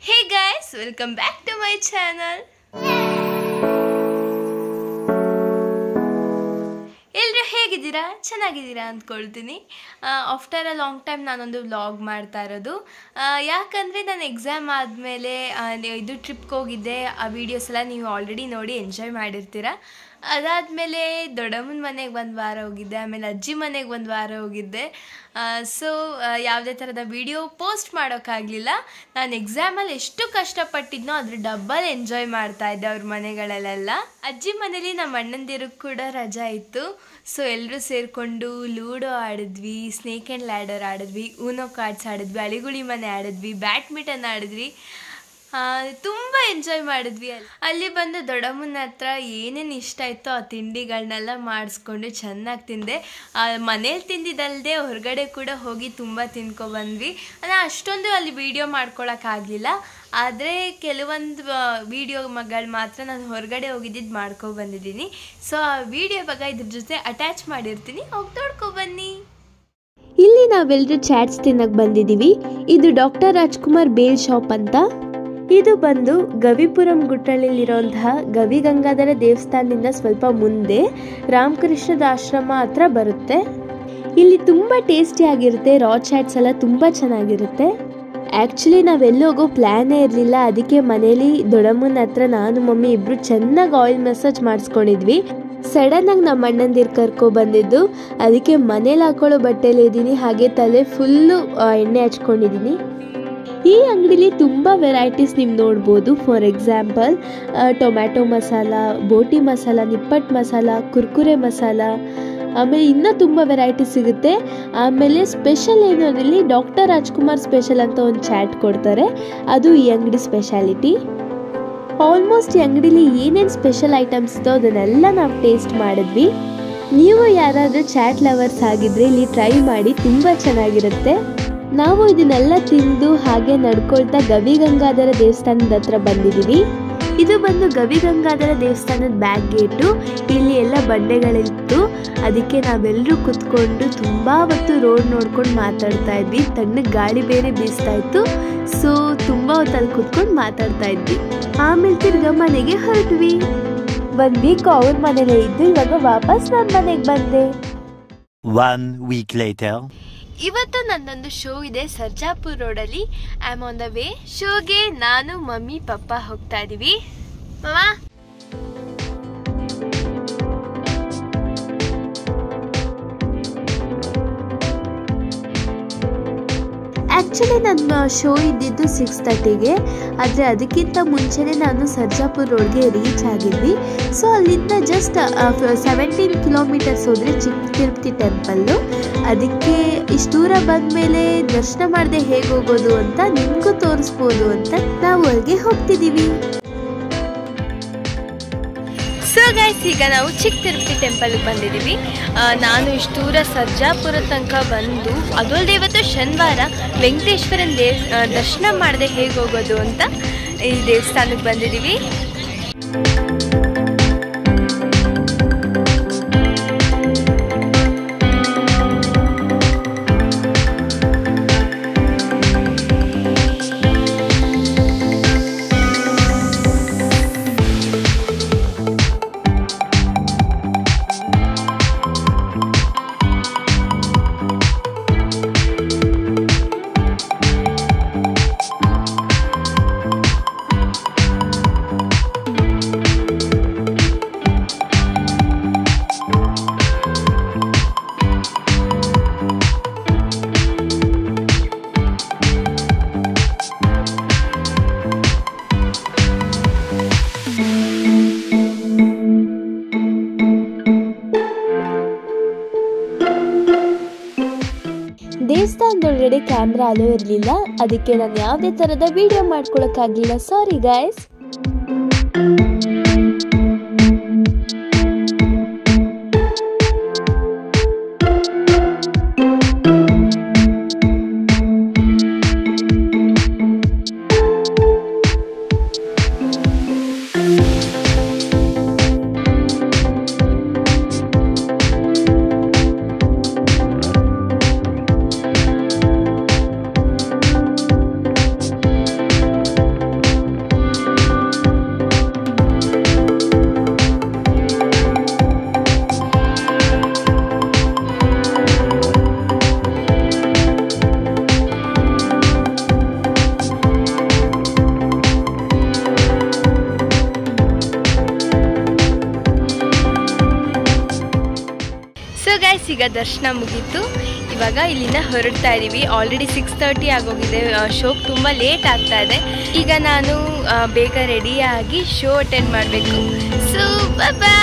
Hey guys welcome back to my channel ಎಲ್ಲರೂ ಹೇಗಿದ್ದೀರಾ ಚೆನ್ನಾಗಿದ್ದೀರಾ ಅಂದ್ಕೊಳ್ತೀನಿ ಆಫ್ಟರ್ ಅ ಲಾಂಗ್ ಟೈಮ್ ನಾನೊಂದು ವ್ಲಾಗ್ ಮಾಡ್ತಾ ಇರೋದು ಆ, ಯಾಕಂದರೆ ನಾನು ಎಕ್ಸಾಮ್ ಆದಮೇಲೆ ಇದು ಟ್ರಿಪ್ಗೆ ಹೋಗಿದ್ದೆ ಆ ವೀಡಿಯೋಸ್ ಎಲ್ಲ ನೀವು ಆಲ್ರೆಡಿ ನೋಡಿ ಎಂಜಾಯ್ ಮಾಡಿರ್ತೀರ ಅದಾದಮೇಲೆ ದೊಡ್ಡಮ್ಮನ ಮನೆಗೆ ಒಂದು ವಾರ ಹೋಗಿದ್ದೆ ಆಮೇಲೆ ಅಜ್ಜಿ ಮನೆಗೆ ಒಂದು ವಾರ ಹೋಗಿದ್ದೆ ಸೊ ಯಾವುದೇ ಥರದ ವಿಡಿಯೋ ಪೋಸ್ಟ್ ಮಾಡೋಕ್ಕಾಗಲಿಲ್ಲ ನಾನು ಎಕ್ಸಾಮಲ್ಲಿ ಎಷ್ಟು ಕಷ್ಟಪಟ್ಟಿದ್ನೋ ಅದ್ರ ಡಬ್ಬಲ್ ಎಂಜಾಯ್ ಮಾಡ್ತಾ ಇದ್ದೆ ಅವ್ರ ಮನೆಗಳಲ್ಲೆಲ್ಲ ಅಜ್ಜಿ ಮನೇಲಿ ನಮ್ಮ ಅಣ್ಣಂದಿರಿಗೆ ಕೂಡ ರಜಾ ಇತ್ತು ಸೊ ಎಲ್ಲರೂ ಸೇರಿಕೊಂಡು ಲೂಡೋ ಆಡಿದ್ವಿ ಸ್ನೇಕ್ ಆ್ಯಂಡ್ ಲ್ಯಾಡರ್ ಆಡಿದ್ವಿ ಊನೋ ಕಾರ್ಡ್ಸ್ ಆಡಿದ್ವಿ ಅಳಿಗುಳಿ ಮನೆ ಆಡಿದ್ವಿ ಬ್ಯಾಡ್ಮಿಂಟನ್ ಆಡಿದ್ವಿ ತುಂಬ ಎಂಜಾಯ್ ಮಾಡಿದ್ವಿ ಅಲ್ಲಿ ಅಲ್ಲಿ ಬಂದು ದೊಡ್ಡಮ್ಮನ ಹತ್ರ ಏನೇನು ಇಷ್ಟ ಇತ್ತೋ ಆ ತಿಂಡಿಗಳನ್ನೆಲ್ಲ ಮಾಡಿಸ್ಕೊಂಡು ಚೆನ್ನಾಗಿ ತಿಂದೆ ಮನೇಲಿ ತಿಂದಿದ್ದಲ್ಲದೆ ಹೊರಗಡೆ ಕೂಡ ಹೋಗಿ ತುಂಬ ತಿನ್ಕೊಬಂದ್ವಿ ಅಂದರೆ ಅಷ್ಟೊಂದು ಅಲ್ಲಿ ವೀಡಿಯೋ ಮಾಡ್ಕೊಳಕ್ಕಾಗಲಿಲ್ಲ ಆದರೆ ಕೆಲವೊಂದು ವೀಡಿಯೋಗಳು ಮಾತ್ರ ನಾನು ಹೊರಗಡೆ ಹೋಗಿದ್ದಿದ್ದು ಮಾಡ್ಕೊಬಂದಿದ್ದೀನಿ ಸೊ ಆ ವಿಡಿಯೋ ಬಗ್ಗೆ ಇದ್ರ ಜೊತೆ ಅಟ್ಯಾಚ್ ಮಾಡಿರ್ತೀನಿ ಹೋಗಿ ನೋಡ್ಕೊಬನ್ನಿ ಇಲ್ಲಿ ನಾವೆಲ್ಲರೂ ಚಾಟ್ಸ್ ತಿನ್ನಕ್ ಬಂದಿದ್ದೀವಿ ಇದು ಡಾಕ್ಟರ್ ರಾಜ್ಕುಮಾರ್ ಬೇಲ್ ಶಾಪ್ ಅಂತ ಇದು ಬಂದು ಗವಿಪುರಂ ಗುಟ್ಟಳ್ಳಿಲಿರುವಂತಹ ಗವಿ ಗಂಗಾಧರ ದೇವಸ್ಥಾನದಿಂದ ಸ್ವಲ್ಪ ಮುಂದೆ ರಾಮಕೃಷ್ಣದ ಆಶ್ರಮ ಹತ್ರ ಬರುತ್ತೆ ಇಲ್ಲಿ ತುಂಬ ಟೇಸ್ಟಿ ಆಗಿರುತ್ತೆ ರಾ ಚಾಟ್ಸ್ ಎಲ್ಲ ತುಂಬ ಚೆನ್ನಾಗಿರುತ್ತೆ ಆ್ಯಕ್ಚುಲಿ ನಾವೆಲ್ಲೂ ಹೋಗೋ ಪ್ಲ್ಯಾನೇ ಇರಲಿಲ್ಲ ಅದಕ್ಕೆ ಮನೇಲಿ ದೊಡ್ಡಮ್ಮನ ಹತ್ರ ನಾನು ಮಮ್ಮಿ ಇಬ್ಬರು ಚೆನ್ನಾಗಿ ಆಯಿಲ್ ಮಸಾಜ್ ಮಾಡಿಸ್ಕೊಂಡಿದ್ವಿ ಸಡನ್ ಆಗಿ ನಮ್ಮ ಅಣ್ಣಂದಿರು ಕರ್ಕೊ ಬಂದಿದ್ದು ಅದಕ್ಕೆ ಮನೇಲಿ ಹಾಕೊಳ್ಳೋ ಬಟ್ಟೆಲಿ ಇದ್ದೀನಿ ಹಾಗೆ ತಲೆ ಫುಲ್ಲು ಎಣ್ಣೆ ಹಚ್ಕೊಂಡಿದ್ದೀನಿ ಈ ಅಂಗಡಿಲಿ ತುಂಬ ವೆರೈಟೀಸ್ ನೀವು ನೋಡ್ಬೋದು ಫಾರ್ ಎಕ್ಸಾಂಪಲ್ ಟೊಮ್ಯಾಟೊ ಮಸಾಲ ಬೋಟಿ ಮಸಾಲ ನಿಪ್ಪಟ್ಟು ಮಸಾಲ ಕುರ್ಕುರೆ ಮಸಾಲ ಆಮೇಲೆ ಇನ್ನೂ ತುಂಬ ವೆರೈಟಿ ಸಿಗುತ್ತೆ ಆಮೇಲೆ ಸ್ಪೆಷಲ್ ಏನು ಅದರಲ್ಲಿ ಡಾಕ್ಟರ್ ರಾಜ್ಕುಮಾರ್ ಸ್ಪೆಷಲ್ ಅಂತ ಒಂದು ಚಾಟ್ ಕೊಡ್ತಾರೆ ಅದು ಈ ಅಂಗಡಿ ಸ್ಪೆಷಾಲಿಟಿ ಆಲ್ಮೋಸ್ಟ್ ಈ ಅಂಗಡಿಲಿ ಏನೇನು ಸ್ಪೆಷಲ್ ಐಟಮ್ಸ್ ಇತ್ತೋ ಅದನ್ನೆಲ್ಲ ನಾವು ಟೇಸ್ಟ್ ಮಾಡಿದ್ವಿ ನೀವು ಯಾರಾದರೂ ಚಾಟ್ ಲವರ್ಸ್ ಆಗಿದ್ರೆ ಇಲ್ಲಿ ಟ್ರೈ ಮಾಡಿ ತುಂಬ ಚೆನ್ನಾಗಿರುತ್ತೆ ನಾವು ಇದನ್ನೆಲ್ಲ ತಿಂದು ಹಾಗೆ ನಡ್ಕೊಳ್ತಾ ಗವಿ ಗಂಗಾಧರ ದೇವಸ್ಥಾನದ ಹತ್ರ ಬಂದಿದ್ದೀವಿ ಇದು ಬಂದು ಗವಿ ಗಂಗಾಧರ ದೇವಸ್ಥಾನದ ಬ್ಯಾಕ್ ಗೇಟು ಇಲ್ಲಿ ಎಲ್ಲ ಬಂಡೆಗಳಿತ್ತು ಅದಕ್ಕೆ ನಾವೆಲ್ಲರೂ ಕುತ್ಕೊಂಡು ತುಂಬ ಹೊತ್ತು ರೋಡ್ ನೋಡ್ಕೊಂಡು ಮಾತಾಡ್ತಾ ಇದ್ವಿ ತಣ್ಣಗೆ ಗಾಳಿ ಬೇರೆ ಬೀಸ್ತಾ ಇತ್ತು ಸೊ ತುಂಬ ಹೊತ್ತು ಅಲ್ಲಿ ಕುತ್ಕೊಂಡು ಮಾತಾಡ್ತಾ ಇದ್ವಿ ಆಮೇಲೆ ತಿರ್ಗಾ ಮನೆಗೆ ಹೊರಟ್ವಿ ಒಂದ್ ವೀಕ್ ಅವ್ರ ಮನೇಲೆ ಇದ್ದು ಇವಾಗ ವಾಪಸ್ ನನ್ನ ಮನೆಗೆ ಬಂದೆ One week later. ಇವತ್ತು ನನ್ನೊಂದು ಶೋ ಇದೆ ಸರ್ಜಾಪುರ್ ರೋಡಲ್ಲಿ I am on the way ಶೋಗೆ ನಾನು ಮಮ್ಮಿ ಪಪ್ಪ ಹೋಗ್ತಾ ಇದೀವಿ ಮಮ್ಮ ಆ್ಯಕ್ಚುಲಿ ನನ್ನ ಶೋ ಇದ್ದಿದ್ದು ಸಿಕ್ಸ್ ತರ್ಟಿಗೆ ಆದರೆ ಅದಕ್ಕಿಂತ ಮುಂಚೆನೇ ನಾನು ಸರ್ಜಾಪುರ್ ರೋಡ್ಗೆ ರೀಚ್ ಆಗಿದ್ವಿ ಸೊ ಅಲ್ಲಿಂದ ಜಸ್ಟ್ ಸೆವೆಂಟೀನ್ ಕಿಲೋಮೀಟರ್ಸ್ ಹೋದರೆ ಚಿಕ್ಕ ತಿರುಪತಿ ಟೆಂಪಲ್ಲು ಅದಕ್ಕೆ ಇಷ್ಟು ದೂರ ಬಂದಮೇಲೆ ದರ್ಶನ ಮಾಡದೆ ಹೇಗೆ ಹೋಗೋದು ಅಂತ ನಿಮಗೂ ತೋರಿಸ್ಬೋದು ಅಂತ ನಾವು ಅಲ್ಲಿಗೆ ಹೋಗ್ತಿದ್ದೀವಿ ಸೊ ಗೈಸ್ ಈಗ ನಾವು ಚಿಕ್ಕ ತಿರುಪತಿ ಟೆಂಪಲ್ಗೆ ಬಂದಿದ್ದೀವಿ ಆ, ನಾನು ಇಷ್ಟು ದೂರ ಸರ್ಜಾಪುರ ತನಕ ಬಂದು ಅದಲ್ಲದೆ ಇವತ್ತು ಶನಿವಾರ ವೆಂಕಟೇಶ್ವರನ ದೇವ್ ಆ, ದರ್ಶನ ಮಾಡದೆ ಹೇಗೆ ಹೋಗೋದು ಅಂತ ಈ ದೇವಸ್ಥಾನಕ್ಕೆ ಬಂದಿದ್ದೀವಿ ದೇವಸ್ಥಾನದೊಳಗಡೆ ಕ್ಯಾಮ್ರಾ ಅಲೋ ಇರಲಿಲ್ಲ ಅದಕ್ಕೆ ನಾನು ಯಾವುದೇ ಥರದ ವಿಡಿಯೋ ಮಾಡ್ಕೊಳಕ್ಕಾಗಲಿಲ್ಲ ಸಾರಿ ಗಾಯ್ಸ್ ಗಾಯ್ಸ್ ಈಗ ದರ್ಶನ ಮುಗೀತು ಇವಾಗ ಇಲ್ಲಿಂದ ಹೊರಡ್ತಾ ಇದ್ದೀವಿ ಆಲ್ರೆಡಿ ಸಿಕ್ಸ್ ತರ್ಟಿ ಆಗೋಗಿದೆ ಶೋಗೆ ತುಂಬ ಲೇಟ್ ಆಗ್ತಾ ಇದೆ ಈಗ ನಾನು ಆ, ಬೇಗ ರೆಡಿಯಾಗಿ ಶೋ ಅಟೆಂಡ್ ಮಾಡಬೇಕು ಸೊ ಬಾಯ್